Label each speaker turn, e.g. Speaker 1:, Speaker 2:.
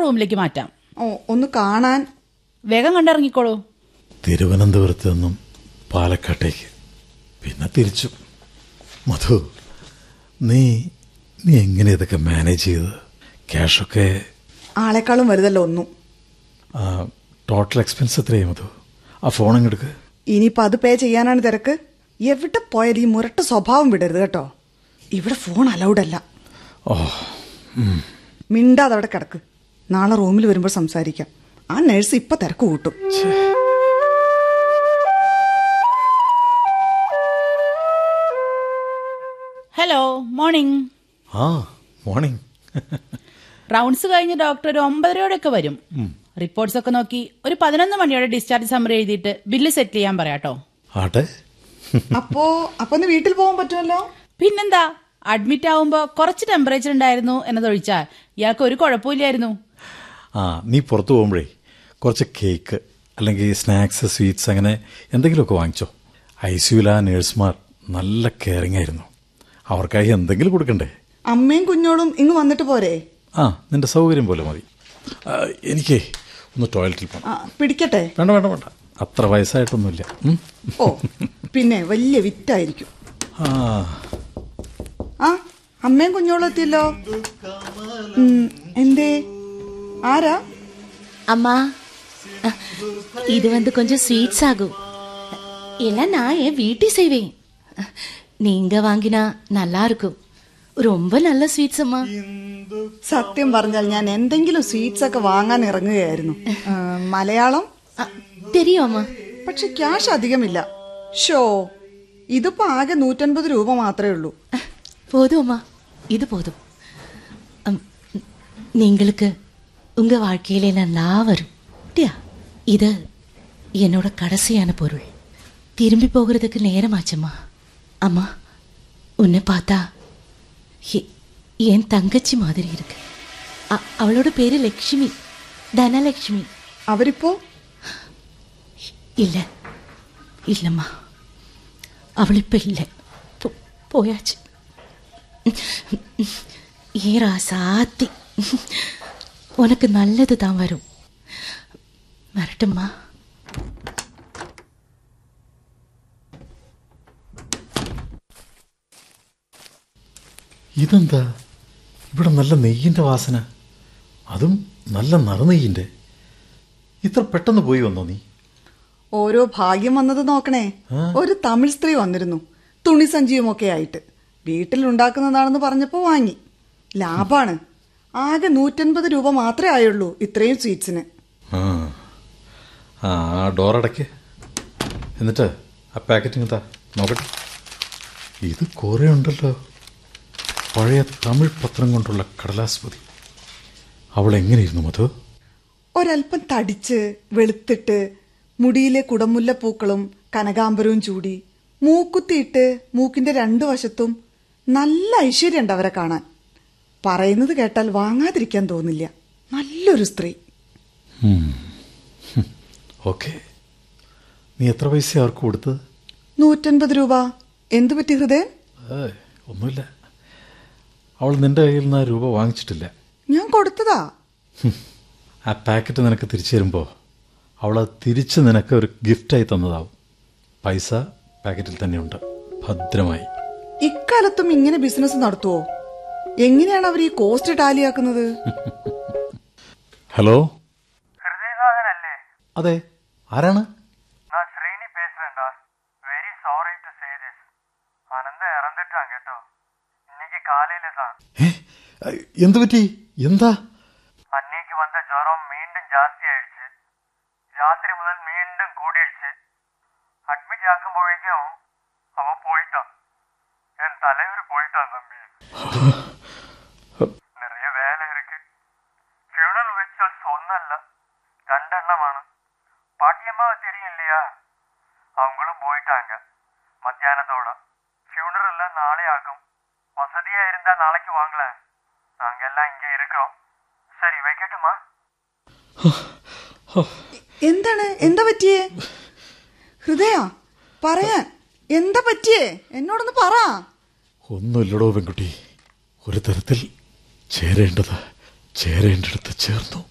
Speaker 1: റൂമിലേക്ക് മാറ്റാം
Speaker 2: ഓ ഒന്ന് കാണാൻ
Speaker 1: വേഗം കണ്ടിറങ്ങിക്കോളൂ
Speaker 3: തിരുവനന്തപുരത്ത് നിന്നും പാലക്കാട്ടേക്ക് പിന്നെ തിരിച്ചു മധു നീ നീ എങ്ങനെ ഇതൊക്കെ മാനേജ് ചെയ്ത് ക്യാഷൊക്കെ
Speaker 2: ആളെക്കാളും വലുതല്ല ഒന്നും
Speaker 3: ടോട്ടൽ എക്സ്പെൻസ് എത്രയായി മധു ആ ഫോൺ അങ്ങെടുക്ക്
Speaker 2: ഇനിയിപ്പോ അത് പേ ചെയ്യാനാണ് തിരക്ക് എവിടെ പോയാലും ഈ മുരട്ട സ്വഭാവം വിടരുത് കേട്ടോ ഇവിടെ ഫോൺ അലൗഡ് അല്ല
Speaker 3: ഓ
Speaker 2: മിണ്ടാതെ അവിടെ കിടക്ക് നാളെ റൂമിൽ വരുമ്പോൾ സംസാരിക്കാം ആ നഴ്സ് ഇപ്പൊ തിരക്ക് കൂട്ടും
Speaker 1: ഹലോ മോർണിംഗ്
Speaker 3: ആ മോർണിംഗ്
Speaker 1: റൗണ്ട്സ് കഴിഞ്ഞ് ഡോക്ടർ ഒരു ഒമ്പതരയോടെയൊക്കെ വരും റിപ്പോർട്ട്സ് ഒക്കെ നോക്കി ഒരു പതിനൊന്ന് മണിയോടെ ഡിസ്ചാർജ് സമ്മറി എഴുതിയിട്ട് ബില്ല് സെറ്റിൽ ചെയ്യാൻ പറയാട്ടോ
Speaker 3: ആട്ടെ
Speaker 2: അപ്പോ അപ്പൊ ഒന്ന് വീട്ടിൽ പോകാൻ പറ്റുമല്ലോ
Speaker 1: പിന്നെന്താ അഡ്മിറ്റ് ആവുമ്പോ കുറച്ച് ടെമ്പറേച്ചർ ഉണ്ടായിരുന്നു എന്നതൊഴിച്ചാൽ ഇയാൾക്ക് ഒരു കുഴപ്പമില്ലായിരുന്നു
Speaker 3: ആ നീ പുറത്തു പോകുമ്പോഴേ കുറച്ച് കേക്ക് അല്ലെങ്കിൽ സ്നാക്സ് സ്വീറ്റ്സ് അങ്ങനെ എന്തെങ്കിലുമൊക്കെ വാങ്ങിച്ചോ ഐ സിയുല നേഴ്സുമാർ നല്ല കെയറിംഗ് ആയിരുന്നു അവർക്കായി എന്തെങ്കിലും കൊടുക്കണ്ടേ
Speaker 2: അമ്മയും കുഞ്ഞോളും ഇങ്ങ് വന്നിട്ട് പോരെ
Speaker 3: ആ നിന്റെ സൗകര്യം പോലെ മതി ആ, എനിക്കേ ഒന്ന് ടോയ്ലറ്റിൽ പോകണം
Speaker 2: ആ, പിടിക്കട്ടെ
Speaker 3: വേണ്ട വേണ്ട വേണ്ട അത്ര വയസ്സായിട്ടൊന്നുമില്ല ഉം?
Speaker 2: ഓ പിന്നെ വലിയ വിറ്റായിരിക്കും
Speaker 3: ആ
Speaker 2: ആ അമ്മയും കുഞ്ഞോളും എത്തിയല്ലോ ഉം, എന്തേ ആരാ
Speaker 4: அம்மா இது வந்து கொஞ்சம் ஸ்வீட்ஸ் ஆகும் எல்லாம் நான் என் வீட்டை செய்வேன் நீங்க வாங்கினா நல்லா இருக்கும் ரொம்ப நல்ல ஸ்வீட்ஸ் அம்மா
Speaker 2: സത്യം പറഞ്ഞാൽ ഞാൻ എന്തെങ്കിലും സ്വീറ്റ്സ് ഒക്കെ വാങ്ങാൻ ഇറങ്ങുകയായിരുന്നു ആ, മലയാളം
Speaker 4: அ, தெரியும் அம்மா
Speaker 2: പക്ഷെ ക്യാഷ് അധികമില്ല ഷോ ഇതിപ്പോ ആകെ നൂറ്റൻപത് രൂപ മാത്രമേ ഉള്ളൂ
Speaker 4: போதும் அம்மா இது போதும் அம், நீங்களுக்கு உங்க வாழ்க்கையில நல்லா வரும் டியா இது என்னோட கடைசியான பொருள் திரும்பி போகிறதுக்கு நேரமாச்சம்மா அம்மா உன்னை பார்த்தா எ- என் தங்கச்சி மாதிரி இருக்கு அ- அவளோட பேரு லக்ஷ்மி தனலக்ஷ்மி
Speaker 2: അവരിപ്പോ
Speaker 4: இல்ல இல்லம்மா அவள் இப்ப இல்ல போ- போயாச்சு ஏரா சாத்தி உனக்கு நல்லது தான் வரும் வரட்டும்மா
Speaker 3: ഇതെന്താ ഇവിടെ നല്ല നെയ്യിന്റെ വാസന അതും നല്ല നറുനെയ്യിന്റെ ഇത്ര പെട്ടെന്ന് പോയി വന്നോ നീ
Speaker 2: ഓരോ ഭാഗ്യം വന്നത് നോക്കണേ ഒരു തമിഴ് സ്ത്രീ വന്നിരുന്നു തുണി സഞ്ചിയുമൊക്കെ ആയിട്ട് വീട്ടിൽ ഉണ്ടാക്കുന്നതാണെന്ന് പറഞ്ഞപ്പോ വാങ്ങി ലാഭാണ് ആകെ നൂറ്റൻപത് രൂപ മാത്രമേ ആയുള്ളൂ ഇത്രയും സ്വീറ്റ്സിന്
Speaker 3: ആ ആ ആ ഡോറടയ്ക്ക് എന്നിട്ട് ആ പാക്കറ്റിങ് താ നോക്കട്ടെ ഇത് കുറേ ഉണ്ടല്ലോ പഴയ തമിഴ് പത്രം കൊണ്ടുള്ള കടലാസ്പതി അവൾ എങ്ങനെയിരുന്നു മധു
Speaker 2: ഒരല്പം തടിച്ച് വെളുത്തിട്ട് മുടിയിലെ കുടമുല്ല പൂക്കളും കനകാംബരവും ചൂടി മൂക്കുത്തിയിട്ട് മൂക്കിന്റെ രണ്ടു വശത്തും നല്ല ഐശ്വര്യമുണ്ട് അവരെ കാണാൻ പറയുന്നത് കേട്ടാൽ വാങ്ങാതിരിക്കാൻ തോന്നില്ല നല്ലൊരു സ്ത്രീ
Speaker 3: ഓക്കെ നീ എത്ര പൈസ അവർക്ക് കൊടുത്തത്
Speaker 2: നൂറ്റൻപത് രൂപ എന്തു പറ്റി ഹൃദയം
Speaker 3: ഏയ് ഒന്നുമില്ല അവൾ നിന്റെ കയ്യിൽ നിന്ന് ആ രൂപ വാങ്ങിച്ചിട്ടില്ല
Speaker 2: ഞാൻ കൊടുത്തതാ
Speaker 3: ഹും. ആ പാക്കറ്റ് നിനക്ക് തിരിച്ചു തരുമ്പോൾ അവൾ അത് തിരിച്ച് നിനക്ക് ഒരു ഗിഫ്റ്റായി തന്നതാവും പൈസ പാക്കറ്റിൽ തന്നെയുണ്ട് ഭദ്രമായി
Speaker 2: ഇക്കാലത്തും ഇങ്ങനെ ബിസിനസ് നടത്തുവോ എങ്ങനെയാണ് അവർ ഈ കോസ്റ്റ് ടാലിയാക്കുന്നത്
Speaker 3: ഹലോ
Speaker 5: ஹிருதயநாதன்
Speaker 3: അതെ ആരാണ്
Speaker 5: நான் ஸ்ரீனி பேசுறேன்டா very sorry to say this Ananda இறந்துட்டான் கேட்டோ இன்னைக்கு காலையில தான்
Speaker 3: ഏ എന്തു പറ്റി എന്താ
Speaker 5: அன்னைக்கு வந்த ஜுரம் மீண்டும் ஜாஸ்தி ஆயிடுச்சு ராத்திரி முதல் மீண்டும் கூடிடுச்சு அட்மிட் ஆக்கும்போഴേക്കും அவன் போயிட்டான் என் தலைவர் போயிட்டான் தம்பி நிறைய வேலை இருக்கு ஃபியூனல் ரிச்சுவல்ஸ் ஒன்னல்ல ரெண்டெண்ணമാണ് பாட்டியம்மாவை தெரியும் இல்லையா அவங்களும் போயிட்டாங்க மத்தியானத்தோட ஃபியூனல் எல்லாம் நாளை ஆகும் வசதியா இருந்தா நாளைக்கு வாங்கலாம் நாங்க எல்லாம் இங்க இருக்கோம் சரி வைக்கட்டுமா
Speaker 2: എന്താണ് എന്താ പറ്റിയേ ഹൃദയ പറയാൻ എന്താ പറ്റിയേ എന്നോടൊന്ന് പറ
Speaker 3: ഒന്നുമില്ലടോ പെൺകുട്ടി ഒരു തരത്തിൽ ചേരേണ്ടത് ചേരേണ്ടടുത്ത് ചേർന്നു